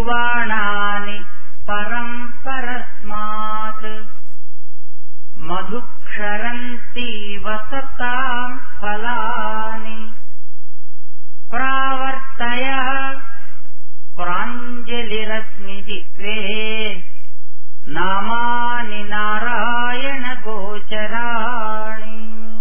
నిర్వాణాని పరం పరస్మాత్ మధుక్షరంతి వసతాం ఫలాని ప్రావర్తయ ప్రాంజలిరశ్మి జిహ్వే నామాని నారాయణ గోచరాణి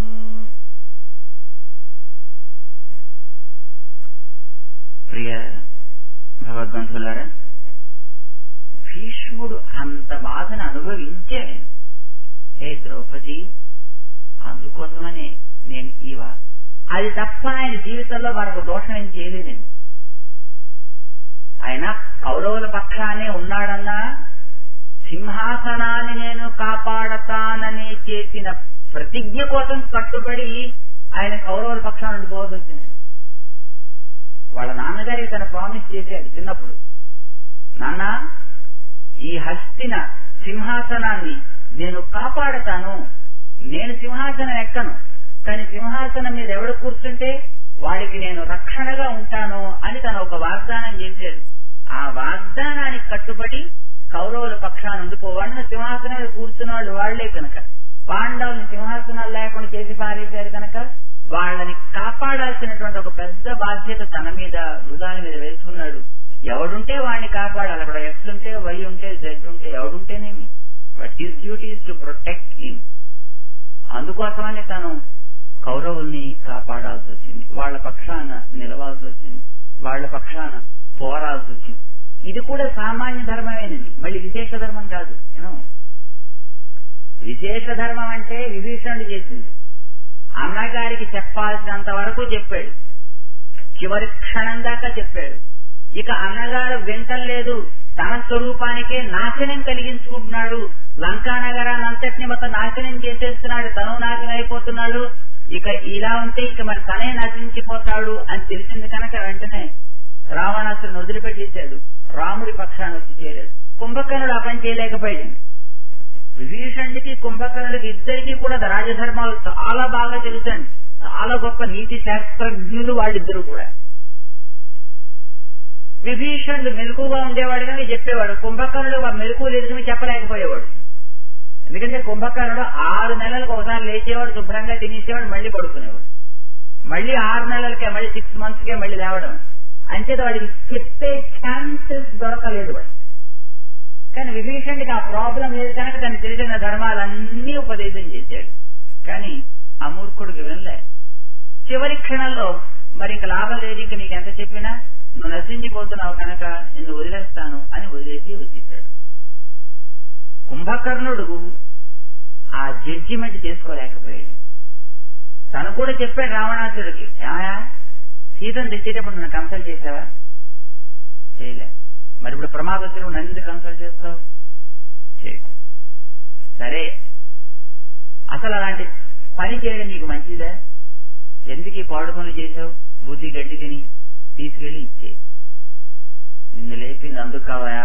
ప్రియ భగవద్బంధువులారా భీష్ముడు అంత బాధను అనుభవించే హే ద్రౌపది అందుకోసమనే నేను ఇవా అది తప్ప ఆయన జీవితంలో మరొక దోషం ఏం చేయలేదండి ఆయన కౌరవుల పక్షానే ఉన్నాడన్నా సింహాసనాన్ని నేను కాపాడతానని చేసిన ప్రతిజ్ఞ కోసం కట్టుబడి ఆయన కౌరవుల పక్షాన ఉండిపోవద్దు వచ్చింది వాళ్ళ నాన్నగారికి తన ప్రామిస్ చేశాడు చిన్నప్పుడు నాన్న ఈ హస్తిన సింహాసనాన్ని నేను కాపాడతాను నేను సింహాసనం ఎక్కను కానీ సింహాసనం మీద ఎవడు కూర్చుంటే వాడికి నేను రక్షణగా ఉంటాను అని తను ఒక వాగ్దానం చేశాడు ఆ వాగ్దానానికి కట్టుబడి కౌరవుల పక్షాన్ని ఉండిపోవాడిని సింహాసనం మీద కూర్చున్న వాళ్ళు వాళ్లే కనుక పాండవుల్ని సింహాసనాలు లేకుండా చేసి పారేశారు కనుక వాళ్ళని కాపాడాల్సినటువంటి ఒక పెద్ద బాధ్యత తన మీద హృదయాల మీద వేసుకున్నాడు ఎవడుంటే వాడిని కాపాడాలి అక్కడ ఎక్స్ ఉంటే వై ఉంటే జెడ్ ఉంటే ఎవడుంటేనేమి but his duty to protect him అందుకోసమని తను కౌరవుల్ని కాపాడాల్సి వచ్చింది వాళ్ళ పక్షాన నిలవాల్సి వచ్చింది వాళ్ళ పక్షాన పోరాల్సి వచ్చింది ఇది కూడా సామాన్య ధర్మమేనండి మళ్ళీ విశేష ధర్మం కాదు యూనో విశేష ధర్మం అంటే విభీషణుడు చేసింది అన్నగారికి చెప్పాల్సినంత వరకు చెప్పాడు చివరి క్షణం దాకా చెప్పాడు ఇక అన్నగారు వింటలేదు తన స్వరూపానికే నాశనం కలిగించుకుంటున్నాడు లంకా నగరాన్ని అంతటిని మొత్తం నాశనం చేసేస్తున్నాడు తను నాశనం అయిపోతున్నాడు ఇక ఇలా ఉంటే ఇక మరి తనే నశించిపోతాడు అని తెలిసింది కనుక వెంటనే రావణాసురుని వదిలిపెట్టేశాడు రాముడి పక్షాన్ని వచ్చి చేరాడు కుంభకర్ణుడు ఆ పని చేయలేకపోయాడు విభీషణుడికి కుంభకర్ణుడికి ఇద్దరికి కూడా రాజధర్మాలు చాలా బాగా తెలుసండి చాలా గొప్ప నీతి శాస్త్రజ్ఞులు వాళ్ళిద్దరూ కూడా విభీషణుడు మెలకుగా ఉండేవాడు కానీ చెప్పేవాడు కుంభకర్ణుడు ఆ మెలకు లేదు చెప్పలేకపోయేవాడు ఎందుకంటే కుంభకర్ణుడు ఆరు నెలలకు ఒకసారి లేచేవాడు శుభ్రంగా తినేసేవాడు మళ్ళీ పడుకునేవాడు మళ్ళీ ఆరు నెలలకే మళ్ళీ సిక్స్ మంత్స్ కే మళ్ళీ లేవడం అంచేత వాడికి చెప్పే ఛాన్సెస్ దొరకలేదు వాడు కానీ విభీషణుడికి ఆ ప్రాబ్లం లేదు కనుక తను తెలిసిన ధర్మాలన్నీ ఉపదేశం చేశాడు కానీ ఆ మూర్ఖుడికి వినలే చివరి క్షణంలో మరి ఇంక లాభం లేదు ఇంక నీకు ఎంత చెప్పినా నువ్వు నశించిపోతున్నావు కనుక నిన్ను వదిలేస్తాను అని వదిలేసి వచ్చేసాడు కుంభకర్ణుడు ఆ జడ్జిమెంట్ చేసుకోలేకపోయాడు తను కూడా చెప్పాడు రావణాసుడికి ఏమయా సీతను తెచ్చేటప్పుడు నన్ను కన్సల్ట్ చేసావా చేయలే మరి ఇప్పుడు ప్రమాదస్తులు నన్ను ఎందుకు కన్సల్ట్ చేస్తావు చేయకు సరే అసలు అలాంటి పని చేయడం నీకు మంచిదా ఎందుకు ఈ పాడు పనులు చేశావు బుద్ధి గడ్డి తిని తీసుకెళ్లి ఇచ్చే నిన్ను లేపింది అందుకు కావయా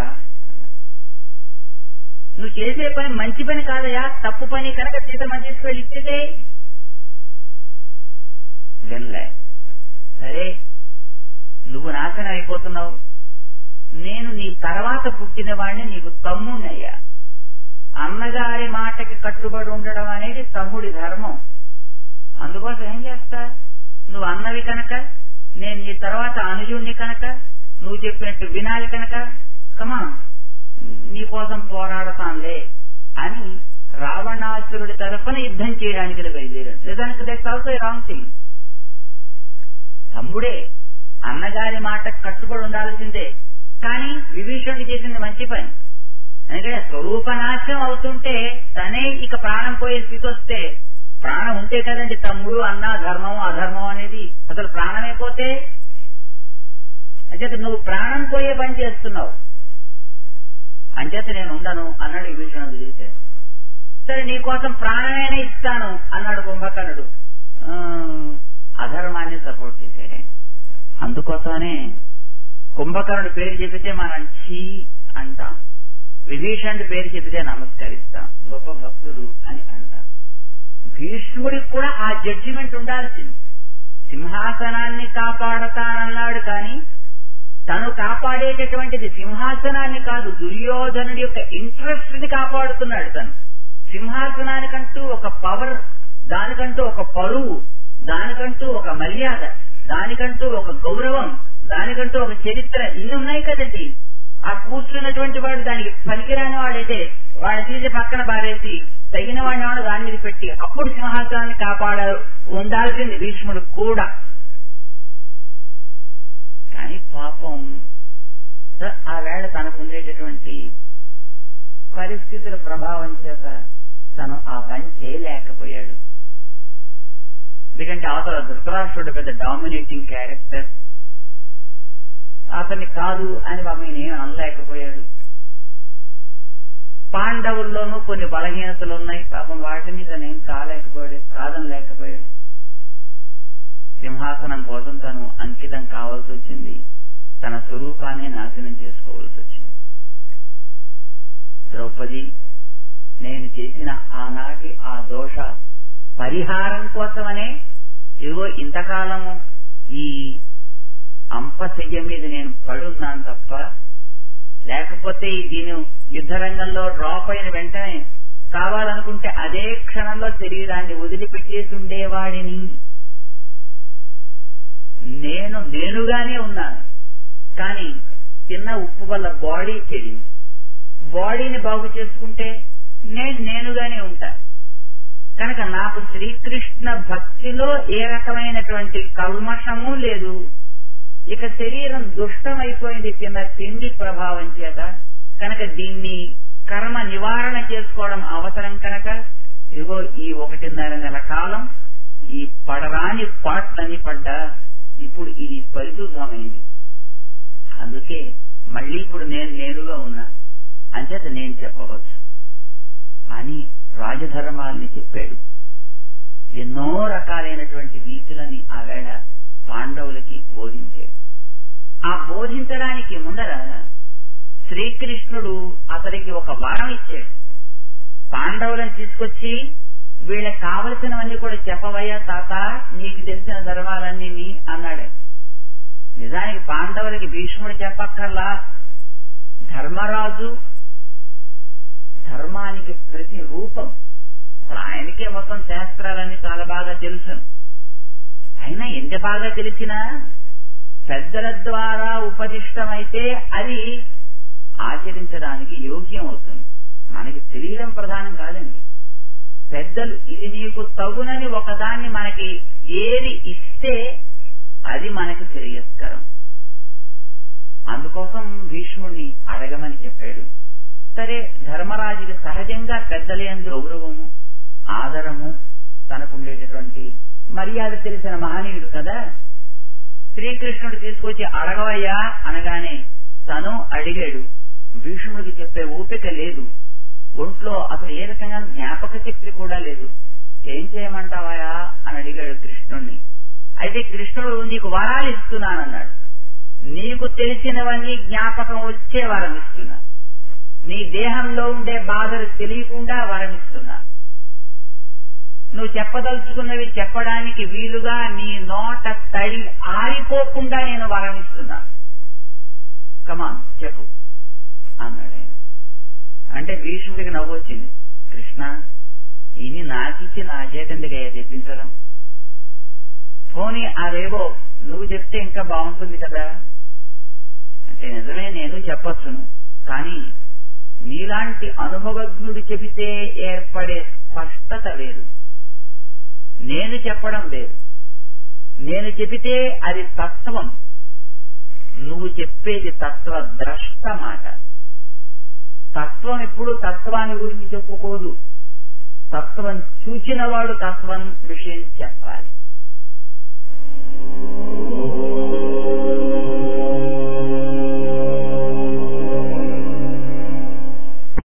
నువ్వు చేసే పని మంచి పని కాదయా తప్పు పని కనుక సీతమ్మ తీసుకెళ్ళి ఇచ్చేదే వినలే సరే నువ్వు నాశనం అయిపోతున్నావు నేను నీ తర్వాత పుట్టిన వాడిని నీకు తమ్ముణ్ణయ్యా అన్నగారి మాటకి కట్టుబడి ఉండడం అనేది తమ్ముడి ధర్మం అందుకోసం ఏం చేస్తా నువ్వు అన్నవి కనుక నేను నీ తర్వాత అనుజుణ్ణి కనుక నువ్వు చెప్పినట్టు వినాలి కనుక కమా నీ కోసం పోరాడతానులే అని రావణాసురుడి తరఫున యుద్ధం చేయడానికి బయలుదేరాడు నిజానికి దట్స్ ఆల్సో రాంగ్ థింగ్ తమ్ముడే అన్నగారి మాట కట్టుబడి ఉండాల్సిందే కానీ విభీషణుడు చేసింది మంచి పని ఎందుకంటే స్వరూపనాశం అవుతుంటే తనే ఇక ప్రాణం పోయే స్థితి వస్తే ప్రాణం ఉంటే కదండి తమ్ముడు అన్న ధర్మం అధర్మం అనేది అసలు ప్రాణమే పోతే అంచేత నువ్వు ప్రాణం పోయే పని చేస్తున్నావు అంచేత నేను ఉండను అన్నాడు విభీషణుడు చేశాడు సరే నీ కోసం ప్రాణమైనా ఇస్తాను అన్నాడు కుంభకర్ణుడు ఆ, అధర్మాన్ని సపోర్ట్ చేశాడు ఆయన. అందుకోసమనే కుంభకర్ణుడు పేరు చెబితే మనం చీ అంటాం విభీషణుడి పేరు చెబితే నమస్కరిస్తాం గొప్ప భక్తుడు అని అంటాం భీష్ముడికి కూడా ఆ జడ్జిమెంట్ ఉండాల్సింది సింహాసనాన్ని కాపాడతానన్నాడు కానీ తను కాపాడేటటువంటిది సింహాసనాన్ని కాదు దుర్యోధనుడి యొక్క ఇంట్రెస్ట్ ని కాపాడుతున్నాడు తను సింహాసనానికంటూ ఒక పవర్ దానికంటూ ఒక పరువు దానికంటూ ఒక మర్యాద దానికంటూ ఒక గౌరవం దానికంటూ ఒక చరిత్ర ఇన్ని ఉన్నాయి కదండి ఆ కూర్చున్నటువంటి వాడు దానికి పనికిరాని వాడైతే వాడిని తీసి పక్కన పారేసి తగిన వాడిని వాడు దాని మీద పెట్టి అప్పుడు సింహాసనాన్ని కాపాడ ఉండాల్సింది భీష్ముడు కూడా కానీ పాపం ఆ వేళ తనకు ఉండేటటువంటి పరిస్థితుల ప్రభావం చేత తను ఆ పని చేయలేకపోయాడు ఎందుకంటే అవతల ధృతరాష్ట్రుడు పెద్ద డామినేటింగ్ క్యారెక్టర్ అతన్ని కాదు అని పాపం నేను అనలేకపోయాడు పాండవుల్లోనూ కొన్ని బలహీనతలు ఉన్నాయి పాపం వాటిని తనేం కాలేకపోయాడు కాదనలేకపోయాడు సింహాసనం కోసం తను అంకితం కావాల్సి వచ్చింది తన స్వరూపాన్ని నాశనం చేసుకోవాల్సి వచ్చింది ద్రౌపది నేను చేసిన ఆనాటి ఆ దోష పరిహారం కోసమనే ఇదిగో ఇంతకాలము ఈ అంపశయ్య మీద నేను పడున్నాను తప్ప లేకపోతే దీని యుద్ధ రంగంలో డ్రాప్ అయిన వెంటనే కావాలనుకుంటే అదే క్షణంలో శరీరాన్ని వదిలిపెట్టేసి ఉండేవాడిని నేను నేనుగానే ఉన్నాను కానీ తిన్న ఉప్పు వల్ల బాడీ చెడింది బాడీని బాగు చేసుకుంటే నేను నేనుగానే ఉంటాను కనుక నాకు శ్రీకృష్ణ భక్తిలో ఏ రకమైనటువంటి కల్మషము లేదు ఇక శరీరం దుష్టమైపోయింది తిన్న తిండి ప్రభావం చేత కనుక దీన్ని కర్మ నివారణ చేసుకోవడం అవసరం కనుక ఇదిగో ఈ ఒకటిన్నర నెల కాలం ఈ పడరాని పాటలని పడ్డా ఇప్పుడు ఇది పరిశుద్ధమైంది అందుకే మళ్ళీ ఇప్పుడు నేను నేరుగా ఉన్నా అంచేత నేను చెప్పవచ్చు అని రాజధర్మాల్ని చెప్పాడు ఎన్నో రకాలైనటువంటి రీతులని ఆ వేళ పాండవులకి బోధించాడు ఆ బోధించడానికి ముందర శ్రీకృష్ణుడు అతనికి ఒక వరం ఇచ్చాడు పాండవులను తీసుకొచ్చి వీళ్ళకి కావలసినవన్నీ కూడా చెప్పవయ్యా తాత నీకు తెలిసిన ధర్మాలన్నీ అన్నాడు నిజానికి పాండవులకి భీష్ముడు చెప్పక్కర్లా ధర్మరాజు ధర్మానికి ప్రతి రూపం అసలు ఆయనకే మొత్తం శాస్త్రాలన్నీ చాలా బాగా తెలుసు అయినా ఎంత బాగా తెలిసినా పెద్దల ద్వారా ఉపదిష్టమైతే అది ఆచరించడానికి యోగ్యం అవుతుంది మనకి తెలియడం ప్రధానం కాదండి పెద్దలు ఇది నీకు తగునని ఒకదాన్ని మనకి ఏది ఇస్తే అది మనకి శ్రేయస్కరం అందుకోసం భీష్ముడిని అడగమని చెప్పాడు సరే ధర్మరాజుకి సహజంగా పెద్దలేందు గౌరవము ఆదరము తనకుండేటటువంటి మర్యాద తెలిసిన మహనీయుడు కదా శ్రీకృష్ణుడు తీసుకొచ్చి అడగవయ్యా అనగానే తను అడిగాడు భీష్ముడికి చెప్పే ఓపిక లేదు ఒంట్లో అసలు ఏ రకంగా జ్ఞాపక శక్తి కూడా లేదు ఏం చేయమంటావా అని అడిగాడు కృష్ణుణ్ణి అయితే కృష్ణుడు నీకు వరాలు ఇస్తున్నానన్నాడు నీకు తెలిసినవన్నీ జ్ఞాపకం వచ్చే వరం ఇస్తున్నా నీ దేహంలో ఉండే బాధలు తెలియకుండా వరం ఇస్తున్నా నువ్వు చెప్పదలుచుకున్నవి చెప్పడానికి వీలుగా నీ నోట తడి ఆరిపోకుండా నేను వరం ఇస్తున్నా కమాన్ చెప్పు అన్నాడు ఆయన అంటే భీష్ముడికి నవ్వు వచ్చింది కృష్ణ ఇని నాకిచ్చి నా చేతందుగా తెప్పించడం పోనీ అవేవో నువ్వు చెప్తే ఇంకా బాగుంటుంది కదా అంటే నిజమే నేను చెప్పొచ్చును కానీ నీలాంటి అనుభవజ్ఞుడు చెబితే ఏర్పడే స్పష్టత వేరు నేను చెప్పడం వేరు నేను చెబితే అది తత్వం నువ్వు చెప్పేది తత్వ ద్రష్ట మాట తత్వం ఎప్పుడు తత్వాన్ని గురించి చెప్పుకోదు తత్వం చూచినవాడు తత్వం విషయం చెప్పాలి